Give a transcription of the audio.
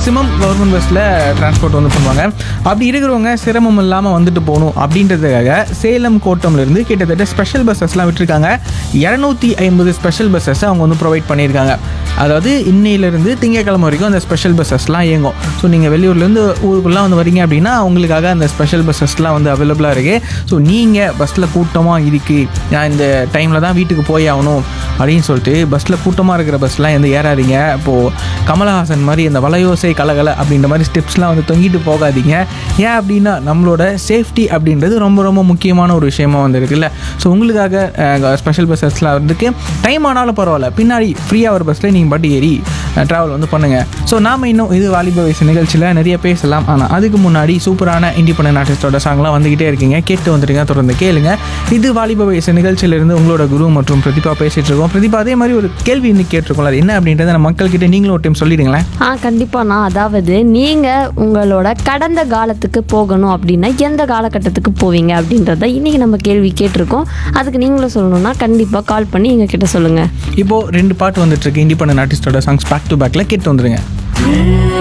maximum government பஸ்ஸில் transport வந்து பண்ணுவாங்க அப்படி இருக்கிறவங்க சிரமம் இல்லாமல் வந்துட்டு போகணும் அப்படின்றதுக்காக சேலம் கோட்டம்லேருந்து கிட்டத்தட்ட ஸ்பெஷல் பஸ்ஸஸ்லாம் விட்டுருக்காங்க இரநூத்தி ஐம்பது ஸ்பெஷல் பஸ்ஸஸ் அவங்க வந்து ப்ரொவைட் பண்ணியிருக்காங்க அதாவது இன்னையிலேருந்து திங்கக்கிழமை வரைக்கும் அந்த ஸ்பெஷல் பஸ்ஸஸ்லாம் இயங்கும் ஸோ நீங்கள் வெளியூர்லேருந்து ஊருக்குள்ளே வந்து வரீங்க அப்படின்னா அவங்களுக்காக அந்த ஸ்பெஷல் பஸ்ஸஸ்லாம் வந்து அவைலபிளாக இருக்குது ஸோ நீங்கள் பஸ்ஸில் கூட்டமாக இருக்குது நான் இந்த டைமில் தான் வீட்டுக்கு போய் ஆகணும் அப்படின்னு சொல்லிட்டு பஸ்ஸில் கூட்டமாக இருக்கிற பஸ்லாம் எந்த ஏறாதீங்க இப்போது கமலஹாசன் மாதிரி இந்த வலையோசை கலகல அப்படின்ற மாதிரி ஸ்டெப்ஸ்லாம் வந்து தொங்கிட்டு போகாதீங்க ஏன் அப்படின்னா நம்மளோட சேஃப்டி அப்படின்றது ரொம்ப ரொம்ப முக்கியமான ஒரு விஷயமா வந்து இருக்குல்ல ஸோ உங்களுக்காக ஸ்பெஷல் பஸ்ஸஸ்லாம் வந்துருக்கு டைம் ஆனாலும் பரவாயில்ல பின்னாடி ஃப்ரீயாக ஒரு பஸ்ஸில் நீங்கள் பாட்டு ஏறி ட்ராவல் வந்து பண்ணுங்கள் ஸோ நாம் இன்னும் இது வாலிப வயசு நிகழ்ச்சியில் நிறைய பேசலாம் ஆனால் அதுக்கு முன்னாடி சூப்பரான இண்டிபெண்டன்ட் ஆர்டிஸ்டோட சாங்லாம் வந்துக்கிட்டே இருக்கீங்க கேட்டு வந்துடுங்க தொடர்ந்து கேளுங்க இது வாலிப வயசு நிகழ்ச்சியிலிருந்து உங்களோட குரு மற்றும் பிரதிபா பேசிகிட்டு இருக்கோம் பிரதிபா அதே மாதிரி ஒரு கேள்வி இன்னைக்கு கேட்டிருக்கோம்ல அது என்ன அப்படின்றத நம்ம மக்கள்கிட்ட நீங்களும் ஒரு டைம் சொல்லிடுங்களேன் ஆ கண்டிப்பாக நான் அதாவது நீங்கள் உங்களோட கடந்த காலத்துக்கு போகணும் அப்படின்னா எந்த காலகட்டத்துக்கு போவீங்க அப்படின்றத இன்றைக்கி நம்ம கேள்வி கேட்டிருக்கோம் அதுக்கு நீங்களும் சொல்லணும்னா கண்டிப்பாக கால் பண்ணி எங்கள் கிட்ட சொல்லுங்கள் இப்போது ரெண்டு பாட்டு வந்துட்டு இருக்கு இண்டிபெண்டன்ட் ஆர்டிஸ்டோட சாங்ஸ் பேக் டு பேக்கில் கேட்டு வந்துருங்க